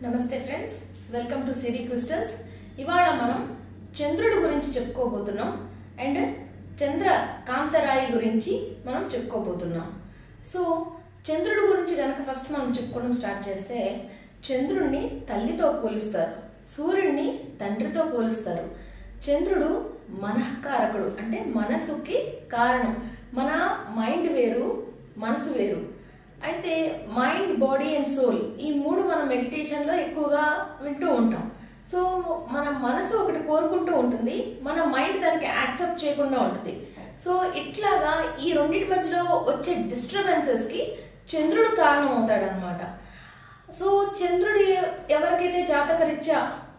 నమస్తే friends welcome to Siri crystals ఇవాళ మనం చంద్రుడి గురించి చెప్పుకోబోతున్నాం అండ్ చంద్ర కాంతరాయి గురించి మనం చెప్పుకోబోతున్నాం సో చంద్రుడి గురించి కనుక ఫస్ట్ మనం చెప్పుకోవడం స్టార్ట్ చేస్తే చంద్రుడిని తల్లితో పోలుస్తారు సూర్యుడిని తండ్రితో పోలుస్తారు చంద్రుడు మనఃకారకుడు అంటే మనసుకి కారణం మన మైండ్ వేరు మనసు వేరు అయితే మైండ్ బాడీ అండ్ సోల్ ఈ మూడు మనం మెడిటేషన్లో ఎక్కువగా వింటూ ఉంటాం సో మన మనసు ఒకటి కోరుకుంటూ ఉంటుంది మన మైండ్ దానికి యాక్సెప్ట్ చేయకుండా ఉంటుంది సో ఇట్లాగా ఈ రెండింటి మధ్యలో వచ్చే డిస్టర్బెన్సెస్కి చంద్రుడు కారణం అవుతాడనమాట సో చంద్రుడు ఎవరికైతే జాతకరీత్యా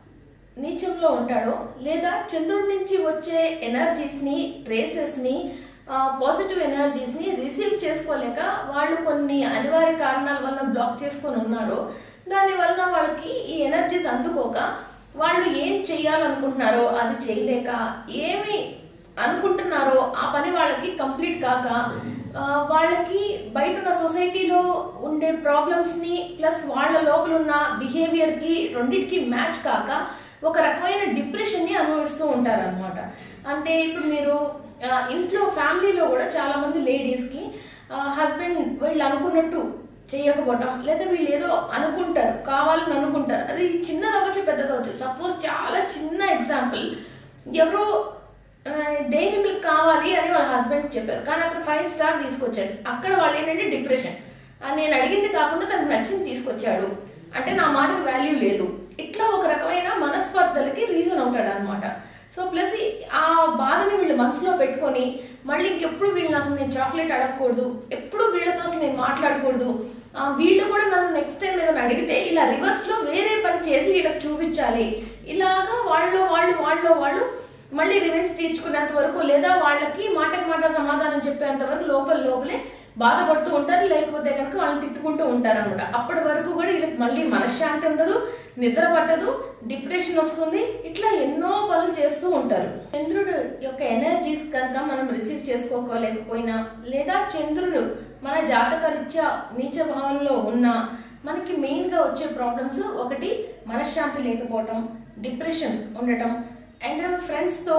నీచంలో ఉంటాడో లేదా చంద్రుడి నుంచి వచ్చే ఎనర్జీస్ని రేసెస్ని పాజిటివ్ ఎనర్జీస్ని రిసీవ్ చేసుకోలేక వాళ్ళు కొన్ని అనివార్య కారణాల వల్ల బ్లాక్ చేసుకొని ఉన్నారు దానివల్ల వాళ్ళకి ఈ ఎనర్జీస్ అందుకోక వాళ్ళు ఏం చేయాలనుకుంటున్నారో అది చేయలేక ఏమి అనుకుంటున్నారో ఆ పని వాళ్ళకి కంప్లీట్ కాక ఆ, వాళ్ళకి బయట ఉన్న సొసైటీలో ఉండే ప్రాబ్లమ్స్ని ప్లస్ వాళ్ళ లోపల ఉన్న బిహేవియర్కి రెండింటికి మ్యాచ్ కాక ఒక రకమైన డిప్రెషన్ని అనుభవిస్తూ ఉంటారనమాట అంటే ఇప్పుడు మీరు ఆ, ఇంట్లో ఫ్యామిలీలో కూడా చాలా మంది లేడీస్కి హస్బెండ్ వీళ్ళు అనుకున్నట్టు చేయకపోవటం లేదా వీళ్ళు ఏదో అనుకుంటారు కావాలని అనుకుంటారు అది చిన్నది అవ్వచ్చు పెద్దది అవ్వచ్చు సపోజ్ చాలా చిన్న ఎగ్జాంపుల్ ఎవరో డైరీ మిల్క్ కావాలి అని వాళ్ళ హస్బెండ్ చెప్పారు కానీ అక్కడ ఫైవ్ స్టార్ తీసుకొచ్చాడు అక్కడ వాళ్ళు ఏంటంటే డిప్రెషన్ నేను అడిగింది కాకుండా తనకు నచ్చింది తీసుకొచ్చాడు అంటే నా మాటకు వాల్యూ లేదు ఇట్లా ఒక రకమైన మనస్పర్ధలకి రీజన్ అవుతాడు అనమాట సో ప్లస్ ఆ బాధని వీళ్ళు మనసులో పెట్టుకొని మళ్ళీ ఇంకెప్పుడు వీళ్ళని అసలు నేను చాక్లెట్ అడగకూడదు ఎప్పుడు వీళ్ళతో అసలు నేను మాట్లాడకూడదు ఆ, వీళ్ళు కూడా నన్ను నెక్స్ట్ టైం ఏదైనా అడిగితే ఇలా రివర్స్లో వేరే పని చేసి వీళ్ళకి చూపించాలి ఇలాగా వాళ్ళు వాళ్ళు వాళ్ళు వాళ్ళు మళ్ళీ రివెంజ్ తీర్చుకునేంత వరకు లేదా వాళ్ళకి మాటకు మాట సమాధానం చెప్పేంత వరకు లోపల లోపలే బాధపడుతూ ఉంటారు లేకపోతే కనుక వాళ్ళని తిట్టుకుంటూ ఉంటారు అనమాట అప్పటి వరకు కూడా వీళ్ళకి మళ్ళీ మనశ్శాంతి ఉండదు నిద్ర పట్టదు డిప్రెషన్ వస్తుంది ఇట్లా ఎన్నో పనులు చేస్తూ ఉంటారు చంద్రుడు యొక్క ఎనర్జీస్ కనుక మనం రిసీవ్ చేసుకోలేకపోయినా లేదా చంద్రుడు మన జాతకరీత్యా నీచ భావంలో ఉన్నా మనకి మెయిన్గా వచ్చే ప్రాబ్లమ్స్ ఒకటి మనశ్శాంతి లేకపోవటం డిప్రెషన్ ఉండటం అండ్ ఫ్రెండ్స్తో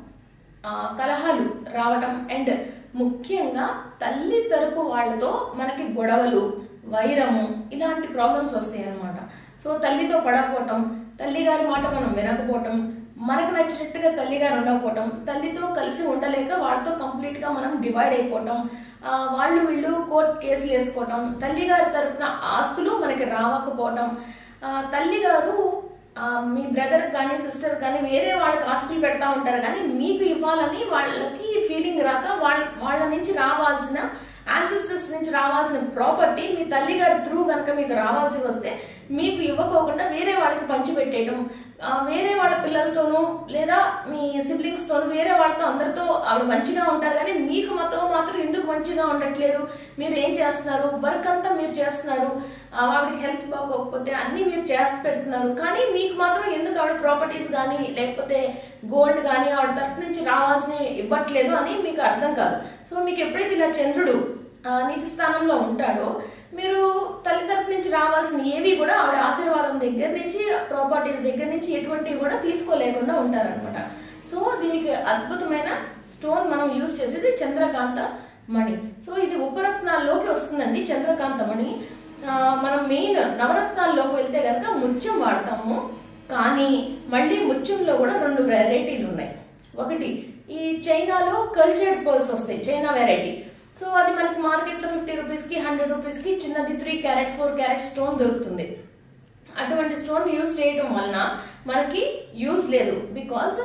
ఆ, కలహాలు రావటం అండ్ ముఖ్యంగా తల్లి తరపు వాళ్ళతో మనకి గొడవలు వైరము ఇలాంటి ప్రాబ్లమ్స్ వస్తాయి అన్నమాట సో తల్లితో పడకపోవటం తల్లి గారి మాట మనం వినకపోవటం మనకు నచ్చినట్టుగా తల్లి గారు ఉండకపోవటం తల్లితో కలిసి ఉండలేక వాళ్ళతో కంప్లీట్గా మనం డివైడ్ అయిపోవటం ఆ, వాళ్ళు వీళ్ళు కోర్టు కేసులు వేసుకోవటం తల్లి గారి తరపున ఆస్తులు మనకి రావకపోవటం ఆ, తల్లి గారు ఆ, మీ బ్రదర్ కానీ సిస్టర్ కానీ వేరే వాళ్ళకి ఆస్తులు పెడతా ఉంటారు కానీ మీకు ఇవ్వాలని వాళ్ళకి ఫీలింగ్ రాక వాళ్ళ వాళ్ళ నుంచి రావాల్సిన యాన్సిస్టర్స్ నుంచి రావాల్సిన ప్రాపర్టీ మీ తల్లి గారి త్రూ కనుక మీకు రావాల్సి వస్తే మీకు ఇవ్వకోకుండా వేరే వాళ్ళకి పంచిపెట్టేయటం ఆ, వేరే వాళ్ళ పిల్లలతోనూ లేదా మీ సిబ్లింగ్స్తోనూ వేరే వాళ్ళతో అందరితో ఆవిడ మంచిగా ఉంటారు కానీ మీకు మాత్రం మాత్రం ఎందుకు మంచిగా ఉండట్లేదు మీరు ఏం చేస్తున్నారు వర్క్ అంతా మీరు చేస్తున్నారు ఆ, ఆవిడకి హెల్త్ బాగోకపోతే అన్ని మీరు చేసి పెడుతున్నారు కానీ మీకు మాత్రం ఎందుకు ఆవిడ ప్రాపర్టీస్ కానీ లేకపోతే గోల్డ్ కానీ ఆవిడ తరపు నుంచి రావాల్సినవి ఇవ్వట్లేదు అని మీకు అర్థం కాదు సో మీకు ఎప్పుడైతే ఇలా చంద్రుడు ఆ, నీచ స్థానంలో ఉంటాడో మీరు తల్లి తరపు నుంచి రావాల్సిన ఏవి కూడా ఆవిడ ఆశీర్వాదం దగ్గర నుంచి ప్రాపర్టీస్ దగ్గర నుంచి ఎటువంటివి కూడా తీసుకోలేకుండా ఉంటారనమాట సో దీనికి అద్భుతమైన స్టోన్ మనం యూజ్ చేసేది చంద్రకాంత మణి సో ఇది ఉపరత్నాల్లోకి వస్తుందండి చంద్రకాంత మణి ఆ, మనం మెయిన్ నవరత్నాల్లోకి వెళ్తే కనుక ముత్యం వాడతాము కానీ మళ్ళీ ముత్యంలో కూడా రెండు వెరైటీలు ఉన్నాయి ఒకటి ఈ చైనాలో కల్చర్డ్ పర్ల్స్ వస్తాయి చైనా వెరైటీ సో అది మనకి మార్కెట్లో ఫిఫ్టీ రూపీస్కి హండ్రెడ్ రూపీస్కి చిన్నది three carat four carat stone దొరుకుతుంది అటువంటి స్టోన్ యూస్ చేయటం వలన మనకి యూజ్ లేదు బికాస్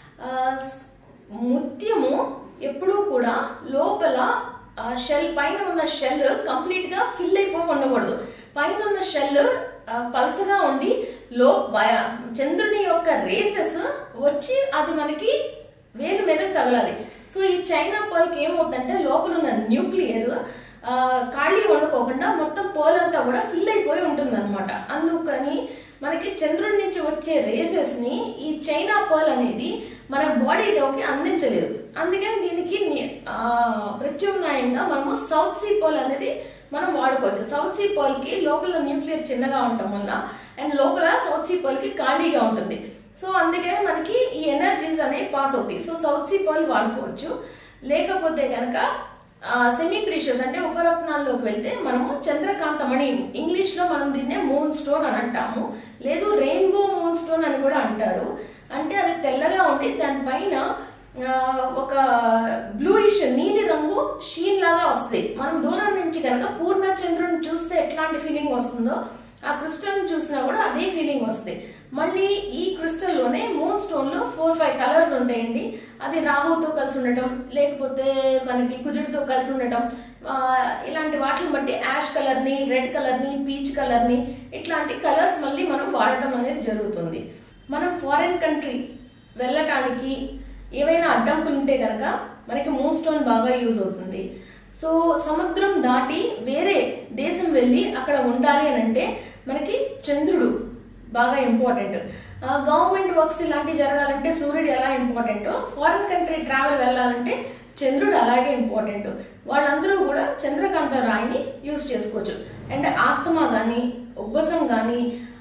ముత్యము ఎప్పుడూ కూడా లోపల షెల్ పైన ఉన్న షెల్ కంప్లీట్గా ఫిల్ అయిపోయి ఉండకూడదు పైన ఉన్న షెల్ పలసగా ఉండి లో బయ- చంద్రుని యొక్క రేసెస్ వచ్చి అది మనకి వేలు మీదకి తగలాలి సో ఈ చైనా పర్ల్కి ఏమవుతుందంటే లోపల ఉన్న న్యూక్లియర్ ఖాళీ వండుకోకుండా మొత్తం పోల్ అంతా కూడా ఫిల్ అయిపోయి ఉంటుంది అనమాట అందుకని మనకి చంద్రుడి నుంచి వచ్చే రేసెస్ ని ఈ చైనా పర్ల్ అనేది మన బాడీలోకి అందించలేదు అందుకని దీనికి ని- ఆ, ప్రత్యామ్నాయంగా మనము సౌత్ సీ పర్ల్ అనేది మనం వాడుకోవచ్చు సౌత్ సీ పర్ల్ కి లోపల న్యూక్లియర్ చిన్నగా ఉండటం వల్ల అండ్ లోపల సౌత్ సీ పర్ల్ కి ఖాళీగా ఉంటుంది సో అందుకనే మనకి ఈ ఎనర్జీస్ అనేవి పాస్ అవుతాయి సో సౌత్ సీ పర్ల్ వాడుకోవచ్చు లేకపోతే కనుక సెమీ ప్రీషియస్ అంటే ఉపరత్నాల్లోకి వెళ్తే మనము చంద్రకాంతమణి ఇంగ్లీష్ లో మనం దీన్నే మూన్ స్టోన్ అని అంటాము లేదు రెయిన్బో మూన్ స్టోన్ అని కూడా అంటారు అంటే అది తెల్లగా ఉండి దానిపైన ఆ, ఒక బ్లూయిష్ నీలి రంగు షీన్ లాగా వస్తుంది మనం దూరం నుంచి కనుక పూర్ణ చంద్రుని చూస్తే ఎట్లాంటి ఫీలింగ్ వస్తుందో ఆ క్రిస్టల్ చూసినా కూడా అదే ఫీలింగ్ వస్తుంది మళ్ళీ ఈ క్రిస్టల్ లోనే మూన్ స్టోన్ లో ఫోర్ ఫైవ్ కలర్స్ ఉంటాయండి అది రాహుతో కలిసి ఉండటం లేకపోతే మనకి కుజుడితో కలిసి ఉండటం ఆ, ఇలాంటి వాటిని బట్టి యాష్ కలర్ ని రెడ్ కలర్ ని పీచ్ కలర్ ని ఇట్లాంటి కలర్స్ మళ్ళీ మనం వాడటం అనేది జరుగుతుంది మనం ఫారిన్ కంట్రీ వెళ్ళటానికి ఏవైనా అడ్డంకులు ఉంటే కనుక మనకి మూన్ స్టోన్ బాగా యూజ్ అవుతుంది సో సముద్రం దాటి వేరే దేశం వెళ్ళి అక్కడ ఉండాలి అని అంటే మనకి చంద్రుడు బాగా ఇంపార్టెంట్ గవర్నమెంట్ వర్క్స్ ఇలాంటివి జరగాలంటే సూర్యుడు ఎలా ఇంపార్టెంట్ ఫారిన్ కంట్రీ ట్రావెల్ వెళ్ళాలంటే చంద్రుడు అలాగే ఇంపార్టెంట్ వాళ్ళందరూ కూడా చంద్రకాంత రాయిని యూజ్ చేసుకోవచ్చు అండ్ ఆస్తమా కానీ ఉబ్బసం కానీ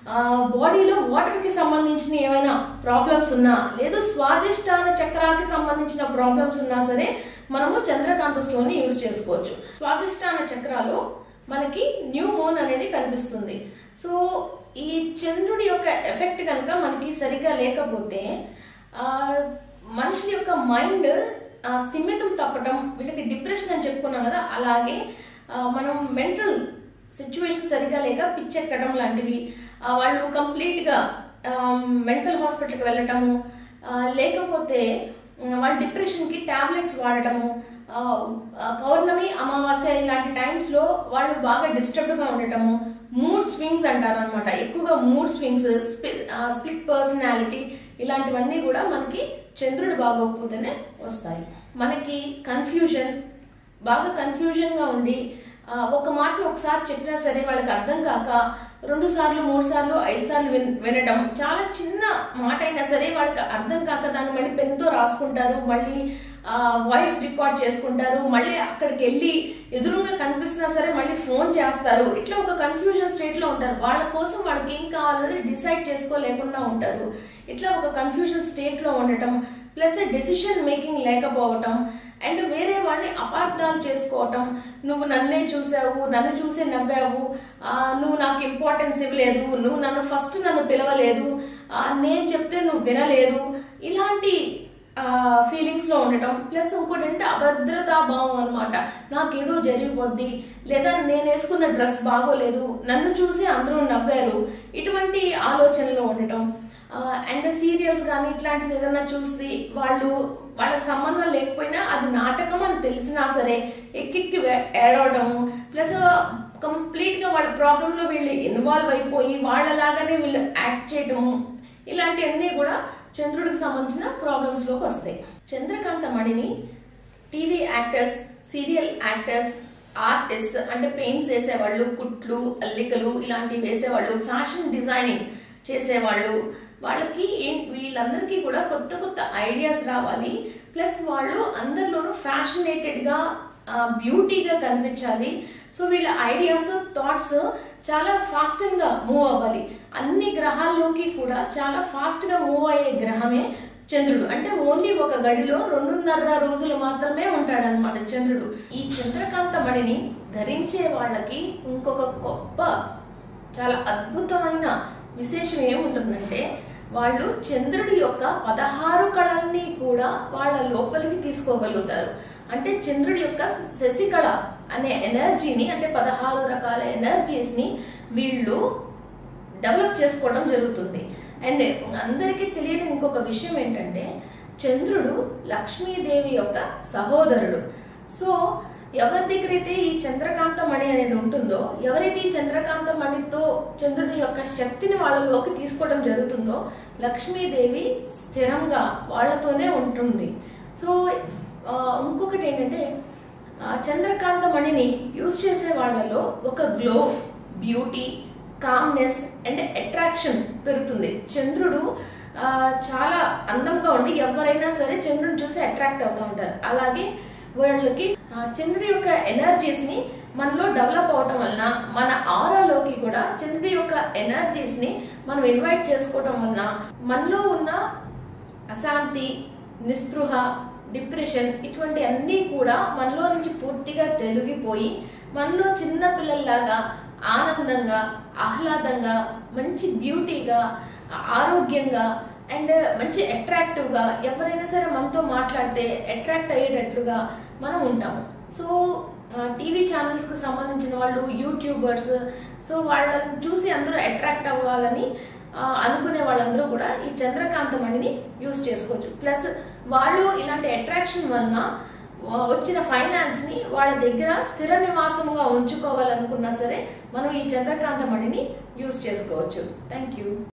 బాడీలో వాటర్కి సంబంధించిన ఏమైనా ప్రాబ్లమ్స్ ఉన్నా లేదు స్వాదిష్టాన చక్రాకి సంబంధించిన ప్రాబ్లమ్స్ ఉన్నా సరే మనము చంద్రకాంత స్టోన్ ని యూజ్ చేసుకోవచ్చు స్వాదిష్టాన చక్రాలో మనకి న్యూ మూన్ అనేది కనిపిస్తుంది సో ఈ చంద్రుడి యొక్క ఎఫెక్ట్ కనుక మనకి సరిగ్గా లేకపోతే ఆ, మనుషుల యొక్క మైండ్ స్థిమితం తప్పటం వీళ్ళకి డిప్రెషన్ అని చెప్పుకున్నాం కదా అలాగే ఆ, మనం మెంటల్ సిచ్యువేషన్ సరిగ్గా లేక పిచ్చెక్కడం లాంటివి ఆ, వాళ్ళు కంప్లీట్గా మెంటల్ హాస్పిటల్కి వెళ్ళటము ఆ, లేకపోతే ఉమ్, వాళ్ళు డిప్రెషన్కి టాబ్లెట్స్ వాడటము ఆ, ఆ, పౌర్ణమి అమావాస్య ఇలాంటి టైమ్స్లో వాళ్ళు బాగా డిస్టర్బ్డ్గా ఉండటము మూడ్ స్వింగ్స్ అంటారు అనమాట ఎక్కువగా మూడ్ స్వింగ్స్ స్ప్లిట్ పర్సనాలిటీ ఇలాంటివన్నీ కూడా మనకి చంద్రుడు బాగోకపోతేనే వస్తాయి మనకి కన్ఫ్యూజన్ బాగా కన్ఫ్యూజన్గా ఉండి ఆ, ఒక మాటను ఒకసారి చెప్పినా సరే వాళ్ళకి అర్థం కాక రెండు సార్లు మూడు సార్లు ఐదు సార్లు విన్ వినడం చాలా చిన్న మాట అయినా సరే వాళ్ళకి అర్థం కాక దాన్ని మళ్ళీ పెన్తో రాసుకుంటారు మళ్ళీ వాయిస్ రికార్డ్ చేసుకుంటారు మళ్ళీ అక్కడికి వెళ్ళి ఎదురుగా కనిపిస్తున్నా సరే మళ్ళీ ఫోన్ చేస్తారు ఇట్లా ఒక కన్ఫ్యూజన్ స్టేట్ లో ఉంటారు వాళ్ళ కోసం వాళ్ళకి ఏం కావాలనేది డిసైడ్ చేసుకోలేకుండా ఉంటారు ఇట్లా ఒక కన్ఫ్యూజన్ స్టేట్ లో ఉండటం ప్లస్ డెసిషన్ మేకింగ్ లేకపోవటం అండ్ వేరే వాళ్ళని అపార్థాలు చేసుకోవటం నువ్వు నన్నే చూసావు నన్ను చూసే నవ్వావు ఆ, నువ్వు నాకు ఇంపార్టెన్స్ ఇవ్వలేదు నువ్వు నన్ను ఫస్ట్ నన్ను పిలవలేదు ఆ, నేను చెప్తే నువ్వు వినలేదు ఇలాంటి ఫీలింగ్స్ లో ఉండటం ప్లస్ ఇంకోటి అంటే అభద్రతా భావం అనమాట నాకేదో జరిగిపోద్ది లేదా నేను వేసుకున్న డ్రెస్ బాగోలేదు నన్ను చూసి అందరూ నవ్వారు ఇటువంటి ఆలోచనలో ఉండటం అండ్ సీరియల్స్ కానీ ఇట్లాంటిది ఏదైనా చూసి వాళ్ళు వాళ్ళకి సంబంధం లేకపోయినా అది నాటకం అని తెలిసినా సరే ఎక్కెక్కి వే- ఏడవటము ప్లస్ కంప్లీట్ గా వాళ్ళ ప్రాబ్లమ్ లో వీళ్ళు ఇన్వాల్వ్ అయిపోయి వాళ్ళలాగానే వీళ్ళు యాక్ట్ చేయటము ఇలాంటివన్నీ కూడా చంద్రుడికి సంబంధించిన ప్రాబ్లమ్స్ లోకి వస్తాయి చంద్రకాంత మణిని TV actors serial actors artist అంటే పెయింట్స్ వేసేవాళ్ళు కుట్లు అల్లికలు ఇలాంటివి వేసేవాళ్ళు ఫ్యాషన్ డిజైనింగ్ చేసేవాళ్ళు వాళ్ళకి ఏం- వీళ్ళందరికీ కూడా కొత్త కొత్త ఐడియాస్ రావాలి ప్లస్ వాళ్ళు అందరిలోనూ ఫ్యాషనేటెడ్గా బ్యూటీగా కనిపించాలి సో వీళ్ళ ఐడియాస్ థాట్స్ చాలా ఫాస్ట్గా మూవ్ అవ్వాలి అన్ని గ్రహాల్లోకి కూడా చాలా ఫాస్ట్గా మూవ్ అయ్యే గ్రహమే చంద్రుడు అంటే ఓన్లీ ఒక గడిలో రెండున్నర రోజులు మాత్రమే ఉంటాడనమాట చంద్రుడు ఈ చంద్రకాంత మణిని ధరించే వాళ్ళకి ఇంకొక గొప్ప చాలా అద్భుతమైన విశేషం ఏముంటుందంటే వాళ్ళు చంద్రుడి యొక్క పదహారు కళల్ని కూడా వాళ్ళ లోపలికి తీసుకోగలుగుతారు అంటే చంద్రుడి యొక్క శశికళ అనే ఎనర్జీని అంటే పదహారు రకాల ఎనర్జీస్ని వీళ్ళు డెవలప్ చేసుకోవడం జరుగుతుంది అండ్ అందరికీ తెలియని ఇంకొక విషయం ఏంటంటే చంద్రుడు లక్ష్మీదేవి యొక్క సహోదరుడు సో ఎవరి దగ్గర అయితే ఈ చంద్రకాంత మణి అనేది ఉంటుందో ఎవరైతే ఈ చంద్రకాంత మణితో చంద్రుడి యొక్క శక్తిని వాళ్ళలోకి తీసుకోవడం జరుగుతుందో లక్ష్మీదేవి స్థిరంగా వాళ్ళతోనే ఉంటుంది సో ఆ, ఇంకొకటి ఏంటంటే ఆ, చంద్రకాంత మణిని యూజ్ చేసే వాళ్ళలో ఒక glow beauty calmness and attraction పెరుగుతుంది చంద్రుడు ఆ, చాలా అందంగా ఉండి ఎవరైనా సరే చంద్రుడిని చూసి అట్రాక్ట్ అవుతూ ఉంటారు అలాగే వాళ్ళకి ఆ, చంద్రుడి యొక్క ఎనర్జీస్ ని మనలో డెవలప్ అవటం వలన మన ఆరాలోకి కూడా చంద్రుడి యొక్క ఎనర్జీస్ ని మనం ఇన్వైట్ చేసుకోవటం వలన మనలో ఉన్న అశాంతి నిస్పృహ డిప్రెషన్ ఇటువంటి అన్నీ కూడా మనలో నుంచి పూర్తిగా తొలగిపోయి మనలో చిన్న పిల్లల్లాగా ఆనందంగా ఆహ్లాదంగా మంచి బ్యూటీగా ఆరోగ్యంగా అండ్ మంచి అట్రాక్టివ్గా ఎవరైనా సరే మనతో మాట్లాడితే అట్రాక్ట్ అయ్యేటట్లుగా మనం ఉంటాము సో టీవీ ఛానల్స్కి సంబంధించిన వాళ్ళు యూట్యూబర్స్ సో వాళ్ళని చూసి అందరూ అట్రాక్ట్ అవ్వాలని ఆ, అనుకునే వాళ్ళందరూ కూడా ఈ చంద్రకాంత మణిని యూస్ చేసుకోవచ్చు ప్లస్ వాళ్ళు ఇలాంటి అట్రాక్షన్ వలన ఆ, వచ్చిన ఫైనాన్స్ ని వాళ్ళ దగ్గర స్థిర నివాసముగా ఉంచుకోవాలనుకున్నా సరే మనం ఈ చంద్రకాంత మణిని యూస్ చేసుకోవచ్చు థ్యాంక్ యూ